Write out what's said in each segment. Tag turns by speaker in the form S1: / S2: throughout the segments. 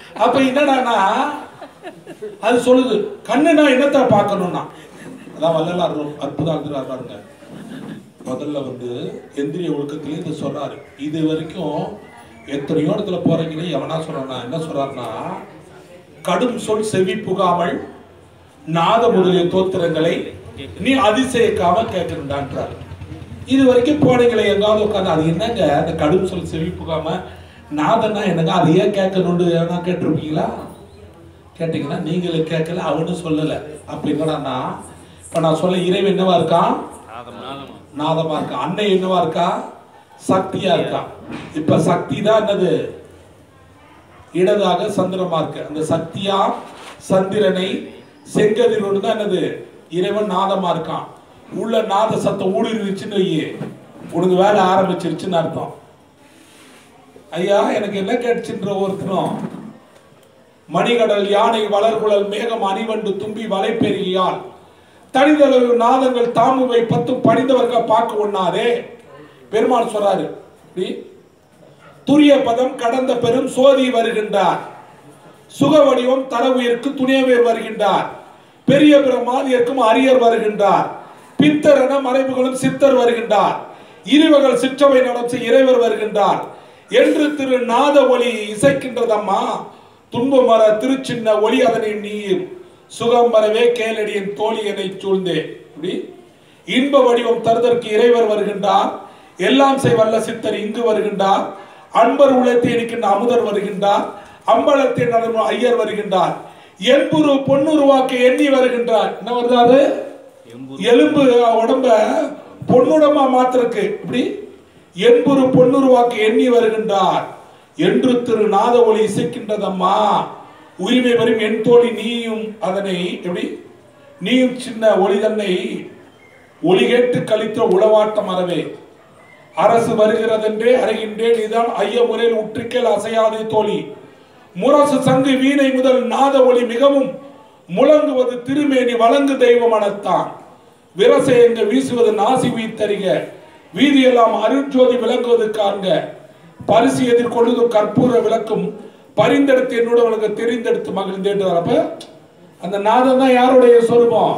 S1: அப்ப என்னடானா அது சொல்லுது கண்ணுனா என்னத்தை பார்க்கணும்னா அதான் வள்ளலார் ரொம்ப அற்புதம் அழுதுறாரு பாருங்க முதல்ல வந்து எந்திரிய ஒழுக்கத்திலே இது சொல்றாரு இது வரைக்கும் எத்தனையோ இடத்துல போறீங்களே எவனா சொல்றானா என்ன சொல்றாருன்னா கடும் சொல் செவி புகாமல் நாத முதலிய தோத்திரங்களை நீ அதிசயிக்காம கேட்கணுன்றான்றாரு இது வரைக்கும் போனீங்களே எங்காவது உட்காந்து அது என்னங்க அந்த கடும் சொல் செவி புகாம நாதன்னா என்னங்க அதை ஏன் கேட்கணும்னு எதனா கேட்டிருப்பீங்களா கேட்டீங்கன்னா நீங்களே கேட்கல அவனும் சொல்லல அப்ப என்னடான்னா இப்ப நான் சொல்ல இறைவன் என்னவா இருக்கான் நாதமா இருக்கா அன்னை என்னவா இருக்கா சக்தியா இருக்கா இப்ப சக்தி தான் என்னது இடதாக சந்திரமா இருக்கு அந்த சக்தியா சந்திரனை செங்கதிரோடு தான் என்னது இறைவன் நாதமா இருக்கான் உள்ள நாத சத்தம் ஊடுருவிச்சுன்னு வையே உனக்கு வேலை ஆரம்பிச்சிருச்சுன்னு அர்த்தம் ஐயா எனக்கு என்ன கேட்டுச்சுன்ற ஒருத்தரும் மணிகடல் யானை வளர்குழல் மேகம் அணிவண்டு தும்பி வலை பெருகியால் தனிதளவு நாதங்கள் தாமுவை பத்தும் பணிந்தவர்கள் பார்க்க ஒண்ணாதே பெருமாள் சொல்றாரு இப்படி துரிய பதம் கடந்த பெரும் சோதி வருகின்றார் சுக வடிவம் தர உயிருக்கு துணியவேர் வருகின்றார் பெரிய பிரமாதியர்க்கும் அரியர் வருகின்றார் பித்தர் என மறைவுகளும் சித்தர் வருகின்றார் இருவகள் சிற்றவை நடத்த இறைவர் வருகின்றார் என்று திரு நாத ஒளி இசைக்கின்றதம்மா துன்பம் வர திருச்சின்ன ஒளி அதனை நீயும் சுகம் வரவே கேளடியின் தோழி என்னை சூழ்ந்தே இப்படி இன்ப வடிவம் தருதற்கு இறைவர் வருகின்றார் எல்லாம் செய் வல்ல சித்தர் இங்கு வருகின்றார் அன்பர் உலகத்தை இருக்கின்ற அமுதர் வருகின்றார் அம்பலத்தை நடக்கும் ஐயர் வருகின்றார் என்புரு பொன்னுருவாக்க எண்ணி வருகின்றார் என்ன வருதாரு எலும்பு உடம்ப பொன்னுடமா மாத்திருக்கு இப்படி என்புரு பொன்னுருவாக்க எண்ணி வருகின்றார் என்று திரு நாத ஒளி இசைக்கின்றதம்மா உரிமை வரும் என் தோழி நீயும் அதனை எப்படி நீயும் சின்ன ஒளி தன்னை ஒளி கேட்டு கழித்த உளவாட்டம் அறவே அரசு வருகிறதென்றே அறிகின்றேன் இதான் ஐய முறையில் உற்றிக்கல் அசையாதே தோழி முரசு சங்கு வீணை முதல் நாத ஒளி மிகவும் முழங்குவது திருமேனி வழங்கு தெய்வமனத்தான் விரசை எங்க வீசுவது நாசி வீத்தறிக வீதியெல்லாம் அருட்ஜோதி விளங்குவது காண்க பரிசு எதிர்கொள்வது கற்பூர விளக்கும் பரிந்தெடுத்து என்னோட உனக்கு தெரிந்தெடுத்து மகிழ்ந்தேன் அப்ப அந்த நாதம் தான் யாருடைய சொரூபம்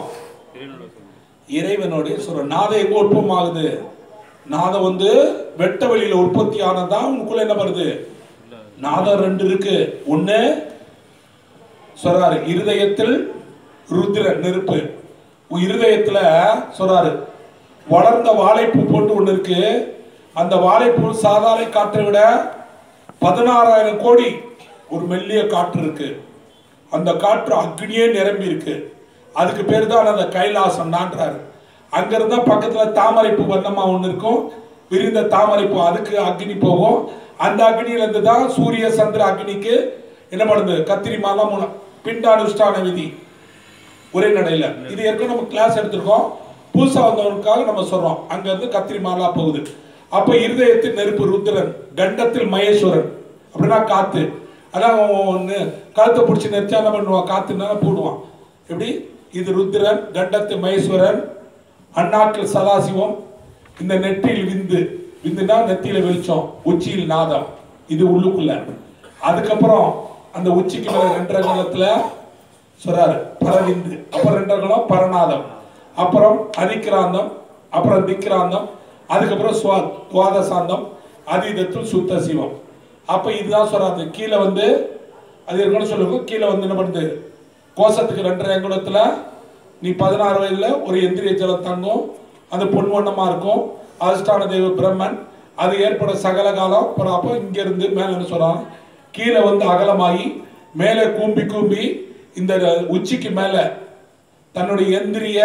S1: இறைவனுடைய சொரம் நாதம் எங்க உற்பமாகுது நாதம் வந்து வெட்ட வெளியில உற்பத்தி ஆனதான் உனக்குள்ள என்ன வருது நாதம் ரெண்டு இருக்கு ஒண்ணு சொல்றாரு இருதயத்தில் ருத்ர நெருப்பு உன் இருதயத்துல சொல்றாரு வளர்ந்த வாழைப்பூ போட்டு ஒண்ணு இருக்கு அந்த வாழைப்பூ சாதாரண காற்றை விட பதினாறாயிரம் கோடி ஒரு மெல்லிய காற்று இருக்கு அந்த காற்று அக்னியே நிரம்பி இருக்கு அதுக்கு பேர் தான் அந்த கைலாசம் தான்றாரு அங்க இருந்தா பக்கத்துல தாமரைப்பூ வண்ணமா ஒண்ணு இருக்கும் விரிந்த தாமரைப்பூ அதுக்கு அக்னி போகும் அந்த அக்னியில இருந்து தான் சூரிய சந்திர அக்னிக்கு என்ன பண்ணுது கத்திரி மாதம் மூணு பிண்டானுஷ்டான விதி ஒரே நடையில இது ஏற்கனவே நம்ம கிளாஸ் எடுத்திருக்கோம் புதுசா வந்தவனுக்காக நம்ம சொல்றோம் அங்க இருந்து கத்திரி மாலா போகுது அப்ப இருதயத்தில் நெருப்பு ருத்ரன் கண்டத்தில் மகேஸ்வரன் அப்படின்னா காத்து அதான் அவன் ஒண்ணு கழுத்தை பிடிச்சி நெரிச்சா என்ன பண்ணுவான் காத்துனா போடுவான் எப்படி இது ருத்ரன் கண்டத்து மகேஸ்வரன் அண்ணாக்கில் சதாசிவம் இந்த நெற்றியில் விந்து விந்துனா நெத்தியில வெளிச்சம் உச்சியில் நாதம் இது உள்ளுக்குள்ள அதுக்கப்புறம் அந்த உச்சிக்கு மேல ரெண்டரை காலத்துல சொல்றாரு பரவிந்து அப்புறம் ரெண்டரை காலம் பரநாதம் அப்புறம் அதிக்கிராந்தம் அப்புறம் திக்ராந்தம் அதுக்கப்புறம் சுவா துவாதசாந்தம் அதீதத்தில் சுத்த சிவம் அப்ப இதுதான் சொல்றாரு கீழே வந்து அது இருக்கணும் சொல்லுங்க கீழே வந்து என்ன பண்ணுது கோஷத்துக்கு ரெண்டரை அங்குலத்துல நீ பதினாறு வயதுல ஒரு எந்திரிய ஜலம் தங்கும் அது பொன் வண்ணமா இருக்கும் அதிஷ்டான தெய்வ பிரம்மன் அது ஏற்பட சகல காலம் அப்புறம் அப்போ இங்க இருந்து மேல என்ன சொல்றான் கீழே வந்து அகலமாகி மேலே கூம்பி கூம்பி இந்த உச்சிக்கு மேல தன்னுடைய எந்திரிய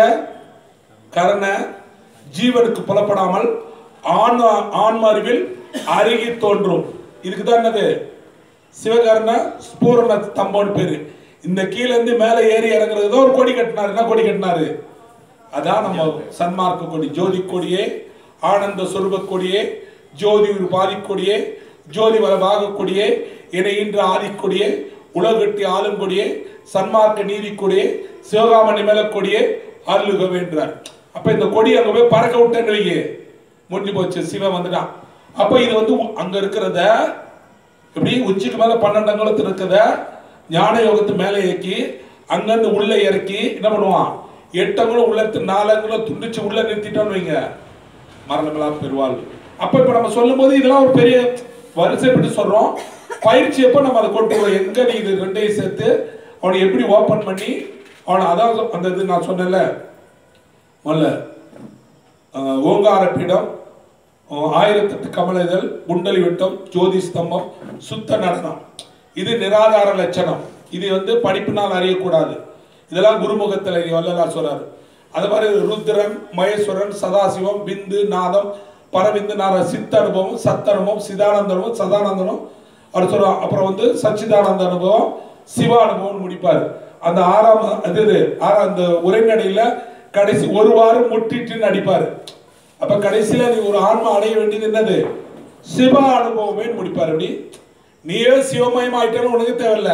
S1: கரண ஜீவனுக்கு புலப்படாமல் ஆண் ஆன்ம அறிவில் அருகி தோன்றும் இதுக்கு தான் என்னது சிவகர்ண ஸ்பூரண தம்பம்னு பேரு இந்த கீழ இருந்து மேல ஏறி இறங்குறது தான் ஒரு கொடி கட்டினாரு என்ன கொடி கட்டினாரு அதான் நம்ம சன்மார்க்க கொடி ஜோதி கொடியே ஆனந்த சொருப கொடியே ஜோதி ஒரு பாதி கொடியே ஜோதி வளவாக கொடியே என இன்று ஆதிக்கொடியே உலகட்டி ஆளும் கொடியே சன்மார்க்க நீதி கொடியே சிவகாமணி மேல கொடியே அருளுக வேண்டார் அப்ப இந்த கொடி அங்க போய் பறக்க விட்டேன்னு வைங்க முடிஞ்சு போச்சு சிவன் வந்துட்டான் அப்ப இது வந்து அங்க இருக்கிறத எப்படி உச்சிக்கு மேல பன்னெண்டு அங்குலத்தில் இருக்கிறத ஞான யோகத்தை மேலே ஏக்கி அங்கிருந்து உள்ள இறக்கி என்ன பண்ணுவான் எட்டங்களும் உள்ளத்து நாலங்களும் துண்டிச்சு உள்ள நிறுத்திட்டோம்னு வைங்க மரணங்களா பெறுவாள் அப்ப இப்ப நம்ம சொல்லும் போது இதெல்லாம் ஒரு பெரிய வரிசைப்பட்டு சொல்றோம் பயிற்சி எப்ப நம்ம அதை கொண்டு வரோம் எங்க நீ இது ரெண்டையும் சேர்த்து அவனை எப்படி ஓபன் பண்ணி அவனை அதான் சொ- அந்த இது நான் சொன்னேன்ல முதல்ல அஹ், ஓங்கார பீடம் அஹ், ஆயிரத்தெட்டு கமல இதழ் குண்டலி விட்டம் ஜோதி ஸ்தம்பம் சுத்த நடனம் இது நிராதார லட்சணம் இது வந்து படிப்பினால் அறியக்கூடாது இதெல்லாம் குருமுகத்தில் வல்லலார் சொல்றாரு அது மாதிரி ருத்ரன் மகேஸ்வரன் சதாசிவம் பிந்து நாதம் பரவிந்து நார சித்த அனுபவம் சத்த அனுபவம் சிதானந்த அனுபவம் சதானந்தனம் அவர் சொல்றார் அப்புறம் வந்து சச்சிதானந்த அனுபவம் சிவ அனுபவம் முடிப்பார் அந்த ஆறாம் அது இது ஆறாம் அந்த உரைநடையில கடைசி ஒரு வாரம் முட்டிட்டு அடிப்பாரு அப்ப கடைசியில நீ ஒரு ஆன்மா அடைய வேண்டியது என்னது சிவ அனுபவமே முடிப்பாரு அப்படி நீயே சிவமயமாயிட்டேன்னு உனக்கு தேவையில்ல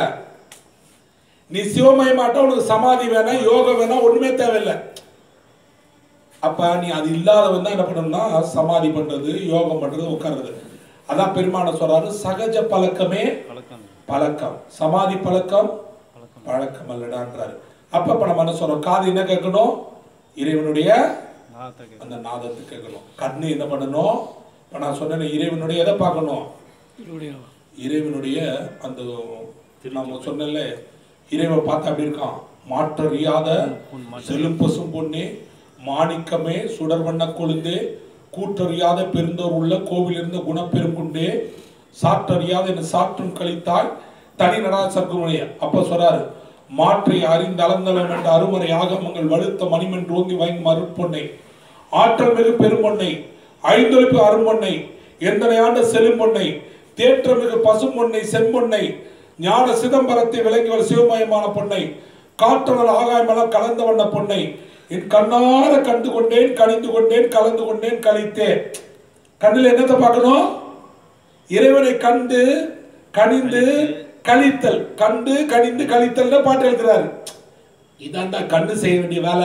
S1: நீ சிவமயமாட்ட உனக்கு சமாதி வேணாம் யோகம் வேணாம் ஒண்ணுமே தேவையில்லை அப்ப நீ அது இல்லாதவன் தான் என்ன பண்ணணும்னா சமாதி பண்றது யோகம் பண்றது உட்கார்றது அதான் பெருமான சொல்றாரு சகஜ பழக்கமே
S2: பழக்கம்
S1: பழக்கம் சமாதி பழக்கம் பழக்கம் அல்லடான்றாரு அப்ப இப்ப நம்ம என்ன சொல்றோம் காது என்ன கேட்கணும் இறைவனுடைய
S2: நாத்தகை
S1: அந்த நாதத்தை கேட்கணும் கண்ணு என்ன பண்ணணும் இப்ப நான் சொன்னேன் இறைவனுடைய எதை பார்க்கணும் இறைவனுடைய அந்த நம்ம சொன்னல இறைவன் பார்த்தா அப்படி இருக்கான் மாற்றறியாத செல்லும் பசும் பொன்னே மாணிக்கமே சுடர்வண்ண கொழுந்தே கூற்றறியாத பெருந்தோர் உள்ள கோவில் இருந்த குணப்பெருங்குண்டே சாற்றறியாத என்ன சாற்றும் கழித்தாய் தனி நரா சர்க்குமணிய அப்ப சொல்றாரு மாற்றி அறிந்த அளந்தளம் என்ற அருமறை ஆகமங்கள் வலுத்த மணிமென்று ஓங்கி வாங்கி மறுப்பொன்னை ஆற்றல் மிகு பெரும்பொன்னை ஐந்தொழிப்பு அரும்பொன்னை எந்தனை ஆண்ட செழும்பொன்னை தேற்றமிகு பசும்பொன்னை செம்பொன்னை ஞான சிதம்பரத்தை விளங்கிவள் சிவமயமான பொன்னை காற்றனல் ஆகாயமெல்லாம் கலந்த வண்ண பொன்னை என் கண்ணார கண்டு கொண்டேன் கணிந்து கொண்டேன் கலந்து கொண்டேன் கழித்தேன் கண்ணில் என்னத்தை பார்க்கணும் இறைவனை கண்டு கனிந்து கழித்தல் கண்டு கனிந்து கழித்தல்னு பாட்டு எழுதுறாரு இதாண்டா கண்ணு செய்ய வேண்டிய வேலை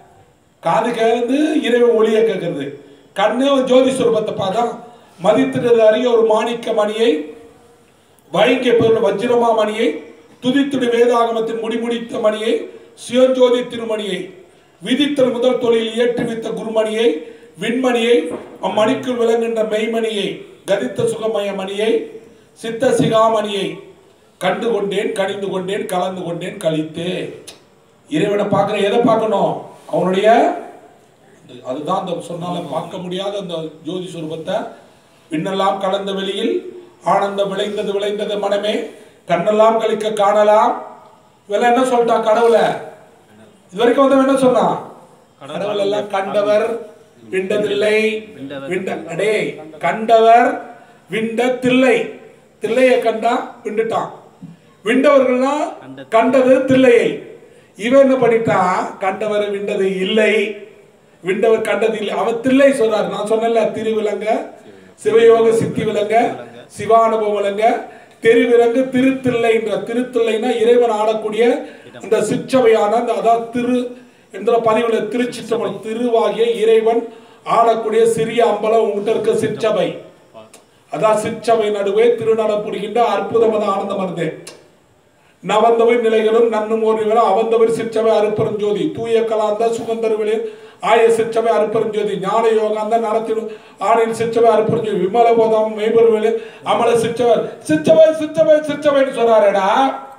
S1: காது கேந்து இறைவன் ஒளியை கேட்கறது கண்ணு ஒரு ஜோதி சுரூபத்தை பார்த்தா மதித்திடுறது அறிய ஒரு மாணிக்க மணியை வைங்கிய பொருள் வஜ்ரமா மணியை துதித்துடு வேதாகமத்தின் முடிமுடித்த மணியை சிவஜோதி திருமணியை விதித்தல் முதல் தொழில் ஏற்றுவித்த குருமணியை விண்மணியை அம்மணிக்குள் விளங்குகின்ற மெய்மணியை கதித்த சுகமய மணியை சித்த சிகாமணியை கண்டு கொண்டேன் கணிந்து கொண்டேன் கலந்து கொண்டேன் கழித்தே இறைவனை பார்க்கிற எதை பார்க்கணும் அவனுடைய அந்த- அதுதான் அந்த சொன்னால பார்க்க முடியாத அந்த ஜோதி சுரூபத்தை விண்ணெல்லாம் கலந்த வெளியில் ஆனந்தம் விளைந்தது விளைந்தது மனமே கண்ணெல்லாம் கழிக்க காணலாம் இவெல்லாம் என்ன சொல்லிட்டான் கடவுளை இது வரைக்கும் வந்து என்ன சொன்னான் கடவுள் எல்லாம் கண்டவர் விண்டதில்லை விண்ட அடே கண்டவர் விண்ட தில்லை தில்லையை கண்டா விண்டுட்டான் விண்டவர்கள்னா கண்டது தில்லையை இவன் என்ன பண்ணிட்டான் கண்டவர் விண்டது இல்லை விண்டவர் கண்டது இல்லை அவன் தில்லை சொல்றாரு நான் சொன்னேன்ல திருவிலங்க சிவயோக சித்தி விலங்க சிவானுபவம் விலங்க தெரிவிலங்கு திருத்தில்லைன்ற திருத்தில்லைனா இறைவன் ஆடக்கூடிய அந்த சிற்றவையான அந்த அதான் திரு என்ற பதிவுல திருச்சிற்றம்பலம் திருவாகிய இறைவன் ஆடக்கூடிய சிறிய அம்பலம் உங்ககிட்ட இருக்க சிற்றவை அதான் சிற்றவை நடுவே திருநடம் புரிகின்ற அற்புதமான ஆனந்தம் இருந்தேன் நவந்தவர் நிலைகளும் நன்னும் ஓர் நிகழும் அவந்தவர் சிற்றவை அருப்பெரும் ஜோதி தூய கலாந்த சுகந்தருவிலே ஆய சிற்றவை அருப்பெரும் ஜோதி ஞான யோகாந்த நடத்திடும் ஆணில் சிற்றவை அருப்பெரும் ஜோதி விமல போதம் மெய்பொருவிலே அமல சிற்றவர் சிற்றவை சிற்றவை சிற்றவைன்னு சொல்றாருடா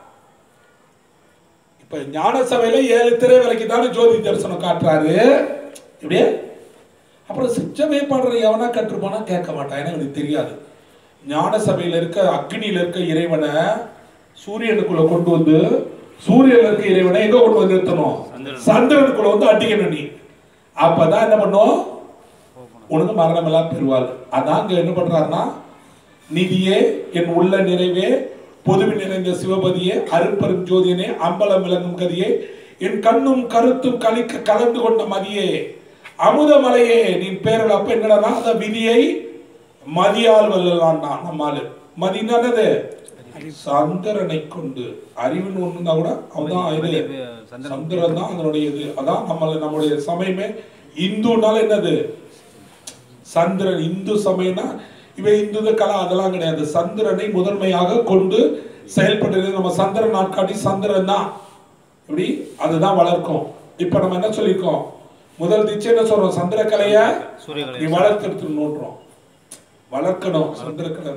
S1: இப்ப ஞான சபையில ஏழு திரை விலைக்கு தானே ஜோதி தரிசனம் காட்டுறாரு இப்படியே அப்புறம் சிற்றவை பாடுற எவனா கற்றுப்பானா கேட்க மாட்டான் ஏன்னா எனக்கு தெரியாது ஞான சபையில இருக்க அக்னியில இருக்க இறைவனை சூரியனுக்குள்ள கொண்டு வந்து சூரியன்ல இருக்க இறைவனை எங்க கொண்டு வந்து நிறுத்தணும் சந்திரனுக்குள்ள வந்து அடிக்கணும் நீ அப்பதான் என்ன பண்ணும் உனக்கு மரணம் எல்லாம் பெறுவாள் அதான் அங்க என்ன பண்றாருன்னா நிதியே என் உள்ள நிறைவே பொதுவில் நிறைந்த சிவபதியே அருப்பெரும் ஜோதியனே அம்பலம் விளங்கும் கதியே என் கண்ணும் கருத்தும் கலிக்க கலந்து கொண்ட மதியே அமுதமலையே நீ பேரல் அப்ப என்னடா அந்த விதியை மதியால் வல்லலான்னா நம்மாலு மதினா என்னது சந்திரனை கொண்டு அறிவுன்னு ஒண்ணுனா கூட அவதான் இது சந்திரன் தான் அதனுடைய இது அதான் நம்ம நம்முடைய சமயமே இந்துனால என்னது சந்திரன் இந்து சமயம்னா இவை இந்து கலா அதெல்லாம் கிடையாது சந்திரனை முதன்மையாக கொண்டு செயல்படுறது நம்ம சந்திரன் நாட்காட்டி சந்திரன் தான் இப்படி அதுதான் வளர்க்கும் இப்ப நம்ம என்ன சொல்லியிருக்கோம் முதல் தீட்சை என்ன சொல்றோம் சந்திரக்கலைய
S2: சூரியகலை
S1: நீ வளர்க்கறது நோட்டுறோம் வளர்க்கணும் சந்திரக்கலை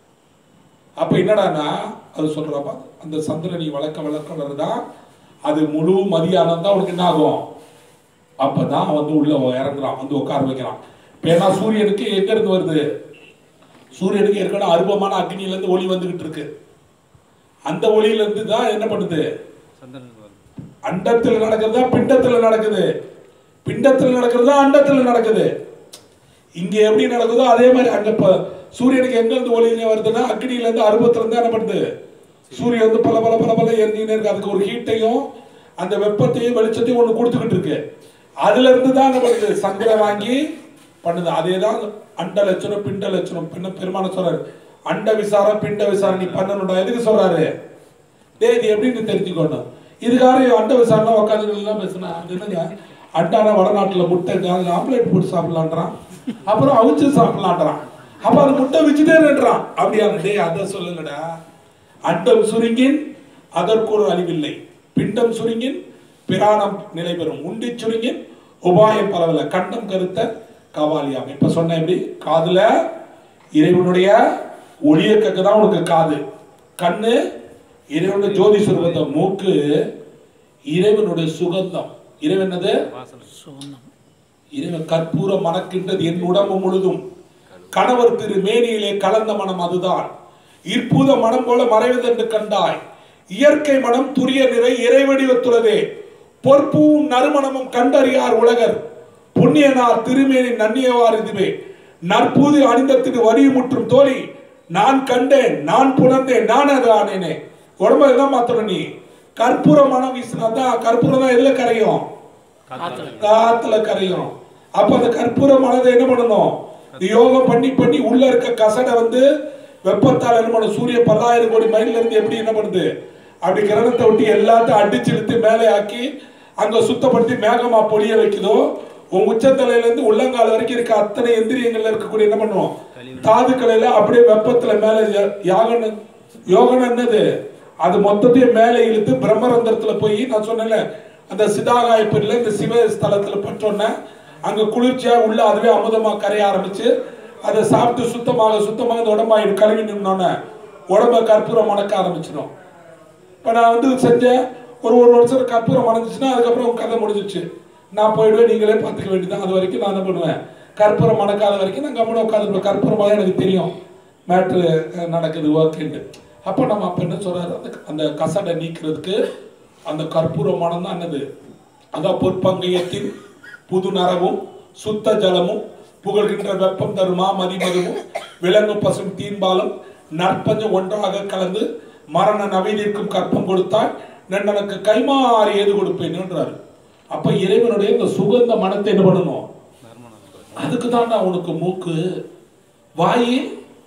S1: அப்ப என்னடான்னா அது சொல்றப்ப அந்த சந்திரனை வளர்க்க வளர்க்க வளர்தான் அது முழு மதியானம் தான் உனக்கு என்ன ஆகும் அப்பதான் வந்து உள்ள இறங்குறான் வந்து உட்கார வைக்கிறான் இப்ப ஏன்னா சூரியனுக்கு எங்க இருந்து வருது சூரியனுக்கு ஏற்கனவே அருபமான அக்னியில இருந்து ஒளி வந்துகிட்டு இருக்கு அந்த ஒளியில இருந்து தான் என்ன பண்ணுது
S2: சந்திரன் வருது.
S1: அண்டத்தில் நடக்கிறதா பிண்டத்துல நடக்குது பிண்டத்தில் நடக்கிறதா அண்டத்தில் நடக்குது இங்க எப்படி நடக்குதோ அதே மாதிரி அங்க இப்ப சூரியனுக்கு எங்க இருந்து ஒளி வருதுன்னா அக்னியில இருந்து அருபத்துல இருந்து என்ன பண்ணுது சூரியன் வந்து பல பல பல பல எரிஞ்சுக்கிட்டே இருக்கு அதுக்கு ஒரு ஹீட்டையும் அந்த வெப்பத்தையும் வெளிச்சத்தையும் ஒண்ணு கொடுத்துக்கிட்டு இருக்கு அதுல இருந்து தான் என்ன பண்ணுது சந்திரன் வாங்கி பண்ணுது அதே தான் அண்ட லட்சணம் பிண்ட லட்சணம் பின்ன பெருமான சொல்றாரு அண்ட விசாரம் பிண்ட விசாரம் நீ பண்ணணும்டா எதுக்கு சொல்றாரு டேய் இது எப்படின்னு தெரிஞ்சுக்கணும் இதுக்காக அண்ட விசாரணை உட்காந்து எல்லாம் பேசுனா அது என்னங்க அண்டான வடநாட்டுல முட்டை அது ஆம்லேட் போட்டு சாப்பிடலான்றான் அப்புறம் அவிச்சு சாப்பிடலான்றான் அப்ப அது முட்டை வெஜிடேரியன்றான் அப்படியா டேய் அதை சொல்லலடா அண்டம் சுருங்கின் அதற்கு ஒரு அழிவில்லை பிண்டம் சுருங்கின் பிராணம் நிலை பெறும் உண்டி சுருங்கின் உபாயம் பலவல கண்டம் கருத்த கவாலியாம் இப்ப சொன்ன எப்படி காதுல இறைவனுடைய ஒளிய கேட்க தான் உனக்கு காது கண்ணு இறைவனுடைய ஜோதி சுரூபத்தை மூக்கு இறைவனுடைய சுகந்தம் இறைவன் என்னது
S2: வாசனை
S1: இறைவன் கற்பூரம் மணக்கின்றது என் உடம்பு முழுதும் கணவர் திரு மேனியிலே கலந்த மனம் அதுதான் இற்புத மனம் போல மறைவதென்று கண்டாய் இயற்கை மனம் துரிய நிறை இறைவடிவத்துள்ளதே பொற்பூவும் நறுமணமும் கண்டறியார் உலகர் புண்ணியனார் திருமேனி நன்னியவார் இதுவே நற்பூது அணிந்தத்திற்கு வரியுமுற்றும் தோழி நான் கண்டேன் நான் புணர்ந்தேன் நான் அது ஆனேனே உடம்பு எல்லாம் மாத்தணும் நீ கற்பூர மனம் வீசினாதான் கற்பூரம் தான் எதுல கரையும் காத்துல கரையும் அப்ப அந்த கற்பூர மனதை என்ன பண்ணணும் யோகம் பண்ணி பண்ணி உள்ள இருக்க கசடை வந்து வெப்பத்தால் என்ன பண்ணும் சூரிய பல்லாயிரம் கோடி மைல்ல இருந்து எப்படி என்ன பண்ணுது அப்படி கிரணத்தை விட்டு எல்லாத்தையும் அடிச்சு இழுத்து மேலே ஆக்கி அங்க சுத்தப்படுத்தி மேகமா பொழிய வைக்குதோ உன் உச்சத்தலையில இருந்து உள்ளங்கால் வரைக்கும் இருக்க அத்தனை எந்திரியங்கள்ல இருக்கக்கூடிய என்ன பண்ணுவோம் தாதுக்களையில அப்படியே வெப்பத்துல மேல ய- யாகன யோகனம் என்னது அது மொத்தத்தையும் மேலே இழுத்து பிரம்மரந்திரத்துல போய் நான் சொன்னேன்ல அந்த சிதாகாயப்பூர்ல இந்த சிவ ஸ்தலத்துல பற்றோன்னே அங்க குளிர்ச்சியா உள்ள அதுவே அமுதமா கரைய ஆரம்பிச்சு அதை சாப்பிட்டு சுத்தமாக சுத்தமாக இந்த உடம்பாயிடும் கழுவி நின்னோன்னே உடம்ப கற்பூரம் மணக்க ஆரம்பிச்சிடும் இப்போ நான் வந்து செஞ்சேன் ஒரு ஒரு வருஷம் கற்பூரம் மணந்துச்சுன்னா அதுக்கப்புறம் கதை முடிஞ்சிச்சு நான் போயிடுவேன் நீங்களே பார்த்துக்க வேண்டியதான் அது வரைக்கும் நான் என்ன பண்ணுவேன் கற்பூரம் மணக்காத வரைக்கும் நான் கம்மன உட்காந்துருப்பேன் கற்பூரமாக எனக்கு தெரியும் மேட்ரு நடக்குது ஒர்க்குன்ட்டு அப்போ நம்ம அப்போ என்ன சொல்றாரு அந்த அந்த கசடை நீக்கிறதுக்கு அந்த கற்பூர மனம் தான் என்னது அதான் பொற்பங்கயத்தின் புது நரவும் சுத்த ஜலமும் புகழ்கின்ற வெப்பம் தருமா மதிமதுவும் விலங்கு பசும் தீன்பாலும் நற்பஞ்சம் ஒன்றாக கலந்து மரண நவீனிற்கும் கற்பம் கொடுத்தால் நன்னனுக்கு கைமாறி ஏது கொடுப்பேன்ன்றாரு அப்ப இறைவனுடைய இந்த சுகந்த மனத்தை என்ன பண்ணணும் அதுக்கு தான்டா உனக்கு மூக்கு வாயி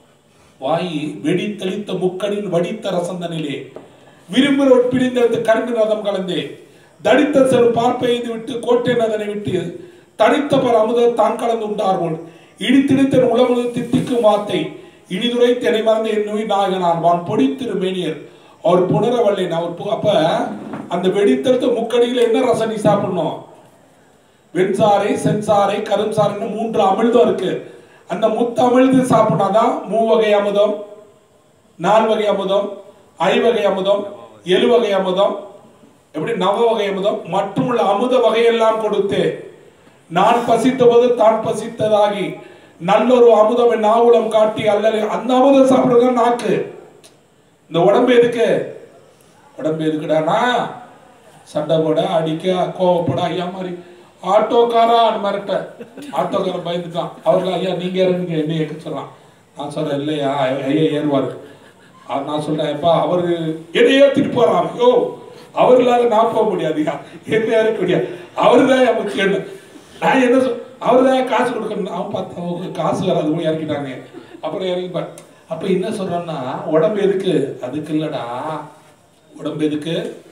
S1: வாயி வெடித்தளித்த முக்கனின் வடித்த ரசந்தனிலே விரும்புகிற பிடிந்தெடுத்து கருங்கு நதம் கலந்தே தடித்த செரு பார்ப்பெய்து விட்டு கோட்டை நதனை விட்டு தனித்த பர் அமுத தான் கலந்து உண்டார்வோன் இடித்திடித்தன் உளமுது தித்திக்கும் வார்த்தை இனிதுரை தினை மறந்த என் நோய் நாயகனான் வான் பொடித்திரு மேனியர் அவர் புணரவல்லேன் அவர் பு- அப்ப அந்த வெடித்தெடுத்த முக்கடியில என்ன ரசம் நீ சாப்பிடணும் வெண்சாறை சென்சாறை கரும்சாறைன்னு மூன்று அமிழ்தம் இருக்கு அந்த முத்து அமிழ்து சாப்பிட்டாதான் மூவகை அமுதம் நால் வகை அமுதம் ஐவகை அமுதம் எழுவகை அமுதம் எப்படி நவ வகை அமுதம் மற்றுமுள்ள அமுத வகையெல்லாம் கொடுத்து நான் பசித்த போது தான் பசித்ததாகி நல்லொரு அமுதம் என் நாவுலம் காட்டி அல்லது அந்த அமுதம் சாப்பிடுறது நாக்கு இந்த உடம்பு எதுக்கு உடம்பு எதுக்குடானா சண்டை போட அடிக்க கோவப்பட ஐயா மாதிரி ஆட்டோக்காரா மிரட்ட ஆட்டோக்காரன் பயந்துட்டான் அவர்கள் ஐயா நீங்க இறங்குங்க என்ன ஏற்க சொல்றான் நான் சொல்றேன் இல்லையா ஐயா ஏறுவாரு அ- நான் சொல்றேன் எப்பா அவரு என்னை ஏத்திட்டு போறான் ஐயோ அவர் இல்லாத நான் போக முடியாதுயா என்ன இறக்க முடியாது அவரு தான் முக்கியம் நான் என்ன சொல் அவர் தான் காசு கொடுக்கணும் அவன் பார்த்தா அவங்க காசு வராது போய் இறக்கிட்டாங்க அப்புறம் இறங்கிப்பார் அப்ப என்ன சொல்றான்னா உடம்பு எதுக்கு அதுக்கு இல்லடா உடம்பு எதுக்கு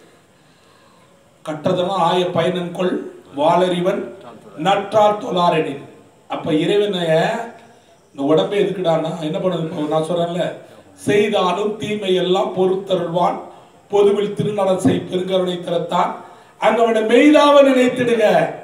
S1: கற்றதெல்லாம் ஆய பயனன்கொள் வாளறிவன் நற்றால் தொழாரெனின் அப்ப இறைவனைய இந்த உடம்பே எதுக்குடான்னா என்ன பண்ணுது இப்போ நான் சொல்றேன்ல செய்தாலும் தீமை எல்லாம் பொறுத்தருள்வான் பொதுவில் திருநடம் செய் பெருங்கருணை திறத்தான் அங்க அவனை மெய்தாவ நினைத்திடுக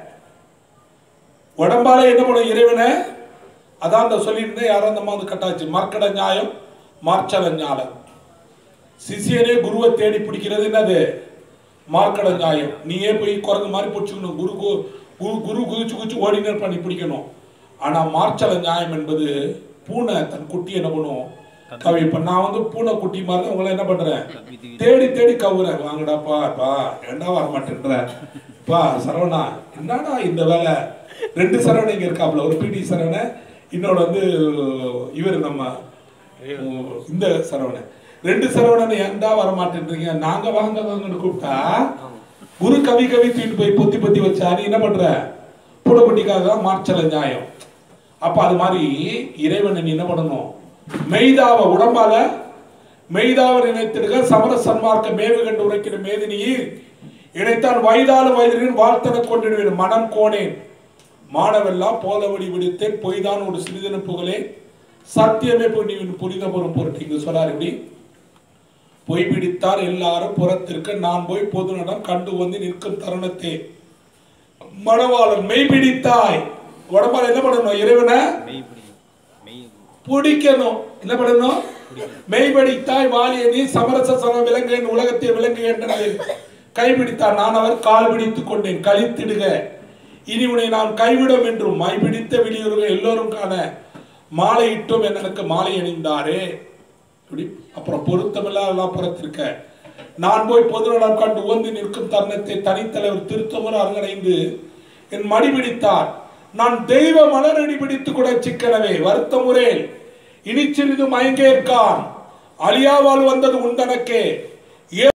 S1: உடம்பால என்ன பண்ணும் இறைவனை அதான் அந்த சொல்லியிருந்தேன் யாரும் அந்த மாதிரி கட்டாச்சு மர்க்கட நியாயம் மார்ச்சல ஞானம் சிஷியனே குருவை தேடி பிடிக்கிறது என்னது மார்க்கட நியாயம் நீயே போய் குரங்கு மாதிரி பிடிச்சிக்கணும் குரு கு- குரு குரு குதிச்சு குதிச்சு ஓடினர் பண்ணி பிடிக்கணும் ஆனா மார்ச்சல நியாயம் என்பது பூனை தன் குட்டி என்ன பண்ணும் கவி இப்ப நான் வந்து பூனை குட்டி மாதிரி தான் உங்களை என்ன பண்றேன் தேடி தேடி கவுறேன் வாங்கடாப்பா பா ஏண்டா வர மாட்டேன்ற பா சரவணா என்னடா இந்த வேலை ரெண்டு சரவணன் இங்க இருக்காப்ல ஒரு பிடி சரவணன் இன்னொரு வந்து இவர் நம்ம உம், இந்த சரவணன் ரெண்டு சரவணன் ஏன்டா வர மாட்டேன்றீங்க நாங்க வாங்க வாங்கன்னு கூப்பிட்டா குரு கவி கவி தூக்கிட்டு போய் பொத்தி பொத்தி வச்சா நீ என்ன பண்ற பூடப்பட்டிக்காக தான் மார்ச்சல நியாயம் அப்ப அது மாதிரி இறைவனை நீ என்ன பண்ணணும் மெய்தாவ உடம்பால மெய்தாவ நினைத்திடுக சமர சன்மார்க்க மேவு கண்டு உரைக்கிற மேதினியில் இணைத்தான் வயதாலும் வயதிலின் வாழ்த்தன கொண்டிடுவேன் மனம் கோனேன் மானவெல்லாம் போதவழி விடுத்தேன் பொய்தான் ஒரு சிறிதன புகழே சத்தியமே புண்ணியின் புனித பொருள் பொருட்டு இங்கு சொல்லார் இப்படி பொய் பிடித்தார் எல்லாரும் புறத்திற்கு நான் போய் பொது நடம் கண்டு வந்து நிற்கும் தருணத்தே மணவாளன் மெய் பிடித்தாய் உடம்பால என்ன பண்ணணும் இறைவனை
S2: மெய் பிடிக்கும் மெய்
S1: பிடிக்கணும் என்ன பண்ணணும் மெய்படித்தாய் வாலிய நீ சமரச சம விலங்குகள் உலகத்தை விலங்கு என்றது கைபிடித்தார் நான் அவர் கால் பிடித்துக் கொண்டேன் கழித்திடுக இனி உன்னை நான் கைவிடும் என்றும் மைபிடித்த வெளியூருக எல்லோரும் காண மாலை இட்டும் எனக்கு மாலை அணிந்தாரே இப்படி அப்புறம் பொருத்தமில்லா எல்லாம் புறத்திருக்க நான் போய் பொதுநலம் கண்டு உவந்து நிற்கும் தருணத்தை தனித்தலைவர் திருத்தமர் அரங்கடைந்து என் மடி பிடித்தார் நான் தெய்வ மலரடி பிடித்து கூட சிக்கனவே வருத்தமுறேன் இனி சிறிது மயங்கேற்கான் அழியாவால் வந்தது உண்டனக்கே